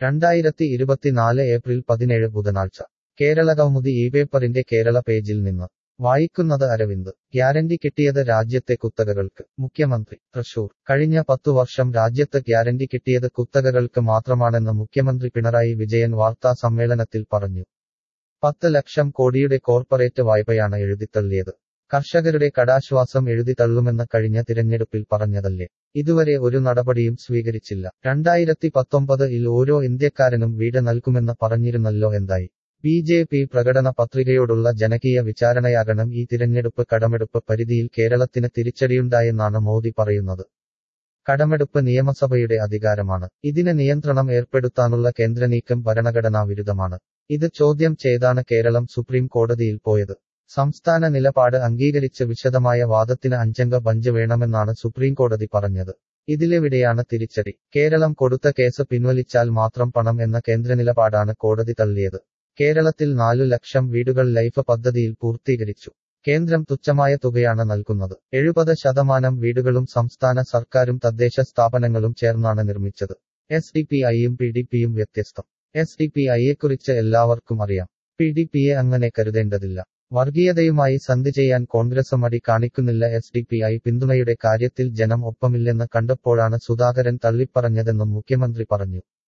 രണ്ടായിരത്തി ഇരുപത്തിനാല് ഏപ്രിൽ പതിനേഴ് ബുധനാഴ്ച കേരളകൗമുദി ഈ പേപ്പറിന്റെ കേരള പേജിൽ നിന്ന് വായിക്കുന്നത് അരവിന്ദ് ഗ്യാരണ്ടി കിട്ടിയത് രാജ്യത്തെ കുത്തകകൾക്ക് മുഖ്യമന്ത്രി തൃശൂർ കഴിഞ്ഞ പത്തു വർഷം രാജ്യത്ത് ഗ്യാരണ്ടി കിട്ടിയത് കുത്തകകൾക്ക് മാത്രമാണെന്ന് മുഖ്യമന്ത്രി പിണറായി വിജയൻ വാർത്താ സമ്മേളനത്തിൽ പറഞ്ഞു പത്ത് ലക്ഷം കോടിയുടെ കോർപ്പറേറ്റ് വായ്പയാണ് എഴുതിത്തള്ളിയത് കർഷകരുടെ കടാശ്വാസം എഴുതിത്തള്ളുമെന്ന് കഴിഞ്ഞ തിരഞ്ഞെടുപ്പിൽ പറഞ്ഞതല്ലേ ഇതുവരെ ഒരു നടപടിയും സ്വീകരിച്ചില്ല രണ്ടായിരത്തി പത്തൊമ്പത് ഇൽ ഓരോ ഇന്ത്യക്കാരനും വീട് നൽകുമെന്ന് പറഞ്ഞിരുന്നല്ലോ എന്തായി ബി ജെ പി പ്രകടന പത്രികയോടുള്ള ജനകീയ വിചാരണയാകണം ഈ തിരഞ്ഞെടുപ്പ് കടമെടുപ്പ് പരിധിയിൽ കേരളത്തിന് തിരിച്ചടിയുണ്ടായെന്നാണ് മോദി പറയുന്നത് കടമെടുപ്പ് നിയമസഭയുടെ അധികാരമാണ് ഇതിന് നിയന്ത്രണം ഏർപ്പെടുത്താനുള്ള കേന്ദ്ര നീക്കം ഭരണഘടനാ വിരുദ്ധമാണ് ഇത് ചോദ്യം ചെയ്താണ് കേരളം സുപ്രീം കോടതിയിൽ പോയത് സംസ്ഥാന നിലപാട് അംഗീകരിച്ച് വിശദമായ വാദത്തിന് അഞ്ചംഗ ബഞ്ച് വേണമെന്നാണ് സുപ്രീം കോടതി പറഞ്ഞത് ഇതിലെവിടെയാണ് തിരിച്ചടി കേരളം കൊടുത്ത കേസ് പിൻവലിച്ചാൽ മാത്രം പണം എന്ന കേന്ദ്ര നിലപാടാണ് കോടതി തള്ളിയത് കേരളത്തിൽ നാലു ലക്ഷം വീടുകൾ ലൈഫ് പദ്ധതിയിൽ പൂർത്തീകരിച്ചു കേന്ദ്രം തുച്ഛമായ തുകയാണ് നൽകുന്നത് എഴുപത് ശതമാനം വീടുകളും സംസ്ഥാന സർക്കാരും തദ്ദേശ സ്ഥാപനങ്ങളും ചേർന്നാണ് നിർമ്മിച്ചത് എസ് ഡി പി ഐയും പി ഡി പിയും വ്യത്യസ്തം എസ് ഡി പി ഐയെക്കുറിച്ച് എല്ലാവർക്കും അറിയാം പി ഡി പിയെ അങ്ങനെ കരുതേണ്ടതില്ല വർഗീയതയുമായി സന്ധി ചെയ്യാൻ കോൺഗ്രസ് മടി കാണിക്കുന്നില്ല എസ് ഡി പി ഐ പിന്തുണയുടെ കാര്യത്തിൽ ജനം ഒപ്പമില്ലെന്ന് കണ്ടപ്പോഴാണ് സുധാകരൻ തള്ളിപ്പറഞ്ഞതെന്നും മുഖ്യമന്ത്രി പറഞ്ഞു